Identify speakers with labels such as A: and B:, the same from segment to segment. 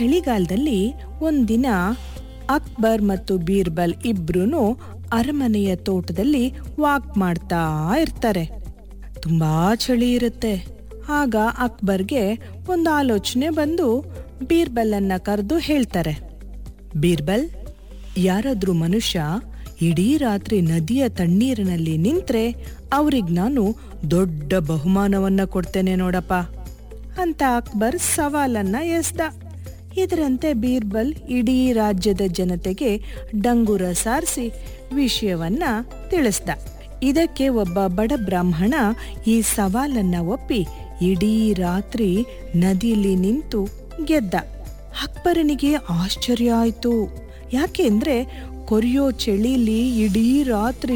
A: ಚಳಿಗಾಲದಲ್ಲಿ ಒಂದಿನ ಅಕ್ಬರ್ ಮತ್ತು ಬೀರ್ಬಲ್ ಇಬ್ರು ಅರಮನೆಯ ತೋಟದಲ್ಲಿ ವಾಕ್ ಮಾಡ್ತಾ ಇರ್ತಾರೆ ತುಂಬಾ ಚಳಿ ಇರುತ್ತೆ ಆಗ ಅಕ್ಬರ್ಗೆ ಒಂದು ಆಲೋಚನೆ ಬಂದು ಬೀರ್ಬಲ್ಲನ್ನ ಕರೆದು ಹೇಳ್ತಾರೆ ಬೀರ್ಬಲ್ ಯಾರಾದ್ರೂ ಮನುಷ್ಯ ಇಡೀ ರಾತ್ರಿ ನದಿಯ ತಣ್ಣೀರಿನಲ್ಲಿ ನಿಂತ್ರೆ ಅವ್ರಿಗೆ ನಾನು ದೊಡ್ಡ ಬಹುಮಾನವನ್ನ ಕೊಡ್ತೇನೆ ನೋಡಪ್ಪ ಅಂತ ಅಕ್ಬರ್ ಸವಾಲನ್ನ ಎಸ್ದ ಇದರಂತೆ ಬೀರ್ಬಲ್ ಇಡೀ ರಾಜ್ಯದ ಜನತೆಗೆ ಡಂಗುರ ಸಾರಿಸಿ ವಿಷಯವನ್ನ ತಿಳಿಸ್ದ ಇದಕ್ಕೆ ಒಬ್ಬ ಬಡ ಬ್ರಾಹ್ಮಣ ಈ ಸವಾಲನ್ನ ಒಪ್ಪಿ ಇಡೀ ರಾತ್ರಿ ನದಿಯಲ್ಲಿ ನಿಂತು ಗೆದ್ದ ಅಕ್ಬರನಿಗೆ ಆಶ್ಚರ್ಯ ಆಯ್ತು ಯಾಕೆಂದ್ರೆ ಕೊರಿಯೋ ಚಳಿಲಿ ಇಡೀ ರಾತ್ರಿ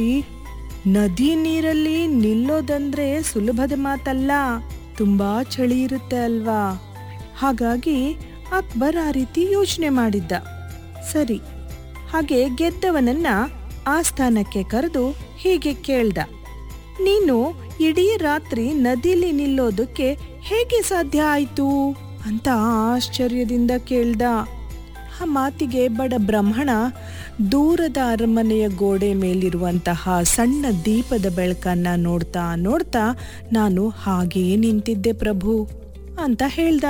A: ನದಿ ನೀರಲ್ಲಿ ನಿಲ್ಲೋದಂದ್ರೆ ಸುಲಭದ ಮಾತಲ್ಲ ತುಂಬಾ ಚಳಿ ಇರುತ್ತೆ ಅಲ್ವಾ ಹಾಗಾಗಿ ಅಕ್ಬರ್ ಆ ರೀತಿ ಯೋಚನೆ ಮಾಡಿದ್ದ ಸರಿ ಹಾಗೆ ಗೆದ್ದವನನ್ನ ಆ ಸ್ಥಾನಕ್ಕೆ ಕರೆದು ಹೀಗೆ ಕೇಳ್ದ ನೀನು ಇಡೀ ರಾತ್ರಿ ನದಿಲಿ ನಿಲ್ಲೋದಕ್ಕೆ ಹೇಗೆ ಸಾಧ್ಯ ಆಯ್ತು ಅಂತ ಆಶ್ಚರ್ಯದಿಂದ ಕೇಳ್ದ ಆ ಮಾತಿಗೆ ಬಡ ಬ್ರಾಹ್ಮಣ ದೂರದ ಅರಮನೆಯ ಗೋಡೆ ಮೇಲಿರುವಂತಹ ಸಣ್ಣ ದೀಪದ ಬೆಳಕನ್ನ ನೋಡ್ತಾ ನೋಡ್ತಾ ನಾನು ಹಾಗೆಯೇ ನಿಂತಿದ್ದೆ ಪ್ರಭು ಅಂತ ಹೇಳ್ದ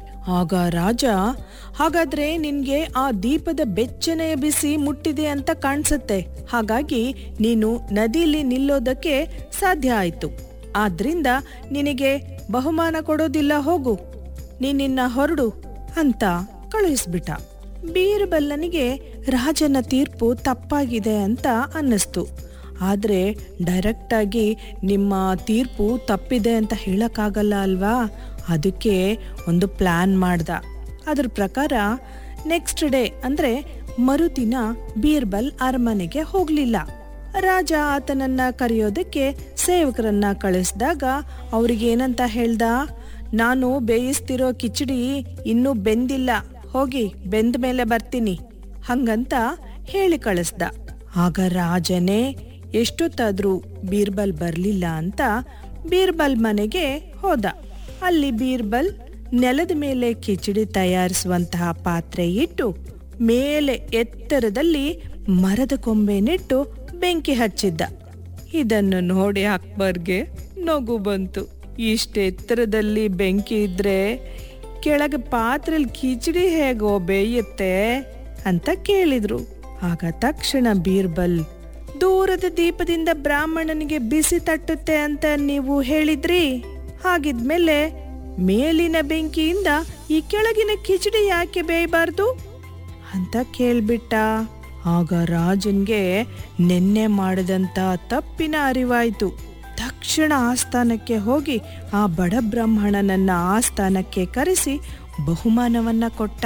A: ಆಗ ರಾಜ ಹಾಗಾದ್ರೆ ನಿನ್ಗೆ ಆ ದೀಪದ ಬೆಚ್ಚನೆಯ ಬಿಸಿ ಮುಟ್ಟಿದೆ ಅಂತ ಕಾಣಿಸುತ್ತೆ ಹಾಗಾಗಿ ನೀನು ನದಿಲಿ ನಿಲ್ಲೋದಕ್ಕೆ ಸಾಧ್ಯ ಆಯ್ತು ಆದ್ರಿಂದ ನಿನಗೆ ಬಹುಮಾನ ಕೊಡೋದಿಲ್ಲ ಹೋಗು ನೀನಿನ್ನ ಹೊರಡು ಅಂತ ಕಳುಹಿಸ್ಬಿಟ್ಟ ಬೀರ್ಬಲ್ಲನಿಗೆ ರಾಜನ ತೀರ್ಪು ತಪ್ಪಾಗಿದೆ ಅಂತ ಅನ್ನಿಸ್ತು ಆದ್ರೆ ಡೈರೆಕ್ಟ್ ಆಗಿ ನಿಮ್ಮ ತೀರ್ಪು ತಪ್ಪಿದೆ ಅಂತ ಹೇಳಕ್ಕಾಗಲ್ಲ ಅಲ್ವಾ ಅದಕ್ಕೆ ಒಂದು ಪ್ಲಾನ್ ಮಾಡ್ದ ಅದ್ರ ಪ್ರಕಾರ ನೆಕ್ಸ್ಟ್ ಡೇ ಅಂದ್ರೆ ಮರುದಿನ ಬೀರ್ಬಲ್ ಅರಮನೆಗೆ ಹೋಗ್ಲಿಲ್ಲ ರಾಜ ಆತನನ್ನ ಕರೆಯೋದಕ್ಕೆ ಸೇವಕರನ್ನ ಕಳಿಸಿದಾಗ ಅವ್ರಿಗೆ ಏನಂತ ಹೇಳ್ದ ನಾನು ಬೇಯಿಸ್ತಿರೋ ಕಿಚಡಿ ಇನ್ನೂ ಬೆಂದಿಲ್ಲ ಹೋಗಿ ಬೆಂದ ಮೇಲೆ ಬರ್ತೀನಿ ಹಂಗಂತ ಹೇಳಿ ಕಳಿಸ್ದ ಆಗ ರಾಜನೇ ಎಷ್ಟೊತ್ತಾದ್ರೂ ಬೀರ್ಬಲ್ ಬರ್ಲಿಲ್ಲ ಅಂತ ಬೀರ್ಬಲ್ ಮನೆಗೆ ಹೋದ ಅಲ್ಲಿ ಬೀರ್ಬಲ್ ನೆಲದ ಮೇಲೆ ಕಿಚಡಿ ತಯಾರಿಸುವಂತಹ ಪಾತ್ರೆ ಇಟ್ಟು ಮೇಲೆ ಎತ್ತರದಲ್ಲಿ ಮರದ ಕೊಂಬೆ ನೆಟ್ಟು ಬೆಂಕಿ ಹಚ್ಚಿದ್ದ ಇದನ್ನು ನೋಡಿ ಅಕ್ಬರ್ಗೆ ನಗು ಬಂತು ಇಷ್ಟ ಎತ್ತರದಲ್ಲಿ ಬೆಂಕಿ ಇದ್ರೆ ಕೆಳಗೆ ಪಾತ್ರೆಲ್ ಕಿಚಡಿ ಹೇಗೋ ಬೇಯುತ್ತೆ ಅಂತ ಕೇಳಿದ್ರು ಆಗ ತಕ್ಷಣ ಬೀರ್ಬಲ್ ದೂರದ ದೀಪದಿಂದ ಬ್ರಾಹ್ಮಣನಿಗೆ ಬಿಸಿ ತಟ್ಟುತ್ತೆ ಅಂತ ನೀವು ಹೇಳಿದ್ರಿ ಹಾಗಿದ್ಮೇಲೆ ಮೇಲಿನ ಬೆಂಕಿಯಿಂದ ಈ ಕೆಳಗಿನ ಕಿಚಡಿ ಯಾಕೆ ಬೇಯಬಾರ್ದು ಅಂತ ಕೇಳ್ಬಿಟ್ಟ ಆಗ ರಾಜನ್ಗೆ ನೆನ್ನೆ ಮಾಡಿದಂತ ತಪ್ಪಿನ ಅರಿವಾಯ್ತು ತಕ್ಷಣ ಆಸ್ಥಾನಕ್ಕೆ ಹೋಗಿ ಆ ಬಡ ಬ್ರಾಹ್ಮಣನನ್ನ ಆಸ್ಥಾನಕ್ಕೆ ಕರೆಸಿ ಬಹುಮಾನವನ್ನ ಕೊಟ್ಟ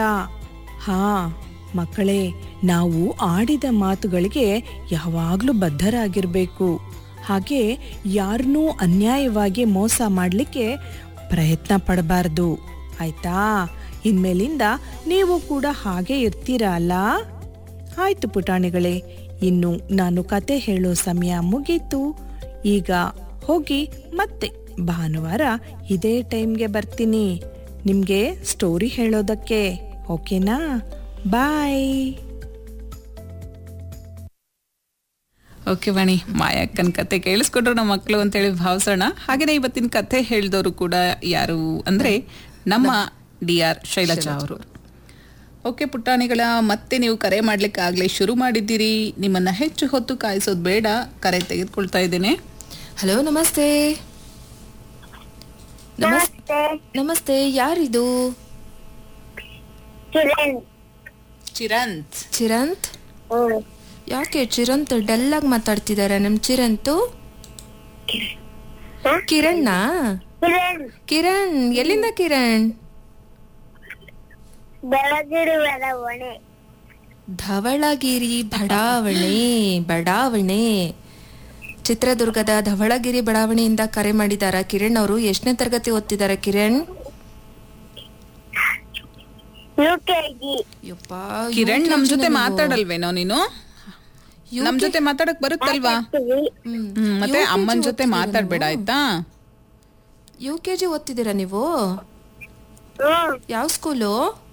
A: ಹಾ ಮಕ್ಕಳೇ ನಾವು ಆಡಿದ ಮಾತುಗಳಿಗೆ ಯಾವಾಗ್ಲೂ ಬದ್ಧರಾಗಿರ್ಬೇಕು ಹಾಗೆ ಯಾರನ್ನೂ ಅನ್ಯಾಯವಾಗಿ ಮೋಸ ಮಾಡ್ಲಿಕ್ಕೆ ಪ್ರಯತ್ನ ಪಡಬಾರ್ದು ಆಯ್ತಾ ಇನ್ಮೇಲಿಂದ ನೀವು ಕೂಡ ಹಾಗೆ ಇರ್ತೀರಾ ಅಲ್ಲ ಆಯ್ತು ಪುಟಾಣಿಗಳೇ ಇನ್ನು ನಾನು ಕತೆ ಹೇಳೋ ಸಮಯ ಮುಗೀತು ಈಗ ಹೋಗಿ ಮತ್ತೆ ಭಾನುವಾರ ಇದೇ ಟೈಮ್ಗೆ ಬರ್ತೀನಿ ನಿಮ್ಗೆ ಸ್ಟೋರಿ ಹೇಳೋದಕ್ಕೆ ಓಕೆನಾ ಬಾಯ್
B: ಓಕೆ ವಾಣಿ ಮಾಯಕ್ಕನ ಕತೆ ಕೇಳಿಸ್ಕೊಂಡ್ರು ನಮ್ಮ ಮಕ್ಕಳು ಅಂತೇಳಿ ಭಾವಿಸೋಣ ಹಾಗೇನೆ ಇವತ್ತಿನ ಕತೆ ಹೇಳಿದವರು ಕೂಡ ಯಾರು ಅಂದ್ರೆ ನಮ್ಮ ಡಿ ಆರ್ ಶೈಲಜಾ ಅವರು ಓಕೆ ಪುಟ್ಟಾಣಿಗಳ ಮತ್ತೆ ನೀವು ಕರೆ ಮಾಡ್ಲಿಕ್ಕೆ ಆಗ್ಲೇ ಶುರು ಮಾಡಿದ್ದೀರಿ ನಿಮ್ಮನ್ನ ಹೆಚ್ಚು ಹೊತ್ತು ಕಾಯಿಸೋದು ಬೇಡ ಕರೆ ತೆಗೆದುಕೊಳ್ತಾ ಇದ್ದೇನೆ
C: ಹಲೋ ನಮಸ್ತೆ ನಮಸ್ ನಮಸ್ತೆ ಯಾರಿದು
D: ಕಿರಣ್
B: ಚಿರಂತ್
C: ಚಿರಂತ್
D: ಹ್ಮ್
C: ಯಾಕೆ ಚಿರಂತ್ ಡಲ್ ಆಗಿ ಮಾತಾಡ್ತಿದಾರೆ ನಮ್ ಚಿರಂತು ಕಿರಣ್ಣ
D: ಕಿರಣ್
C: ಕಿರಣ್ ಎಲ್ಲಿಂದ ಕಿರಣ್
D: ಬೆಳಗಿರುವರ ಹೊಣೆ
C: ಧವಳಗಿರಿ ಬಡಾವಣೆ ಬಡಾವಣೆ ಚಿತ್ರದುರ್ಗದ ಧವಳಗಿರಿ ಬಡಾವಣೆಯಿಂದ ಕರೆ ಮಾಡಿದಾರ ಕಿರಣ್ ಅವರು ಎಷ್ಟನೇ ತರಗತಿ ಓದ್ತಿದಾರ ಕಿರಣ್
D: ಯು ಕೆ ಜಿ
C: ಯಪ್ಪ
B: ಕಿರಣ್ ನಮ್
C: UKG
B: ಜೊತೆ
C: ನೀವು.
B: ಮಾತಾಡಲ್ವೇನೋ ನೀನು ನಮ್ ಜೊತೆ ಮಾತಾಡಕ್ ಬರುತ್ತಲ್ವಾ
C: ಹ್ಮ್.
B: ಹ್ಮ್ ಮತ್ತೆ
C: UKG
B: ಅಮ್ಮನ್ ಜೊತೆ
C: ಓದ್ತಿದ್ದೀರಾ
B: ಮಾತಾಡ್ಬೇಡ
C: ನೀವು?
B: ಆಯ್ತಾ
C: ಯು ಕೆ ಜಿ ಓದ್ತಿದ್ದೀರಾ ನೀವು
D: ಹ್ಮ್
C: ಯಾವ ಸ್ಕೂಲು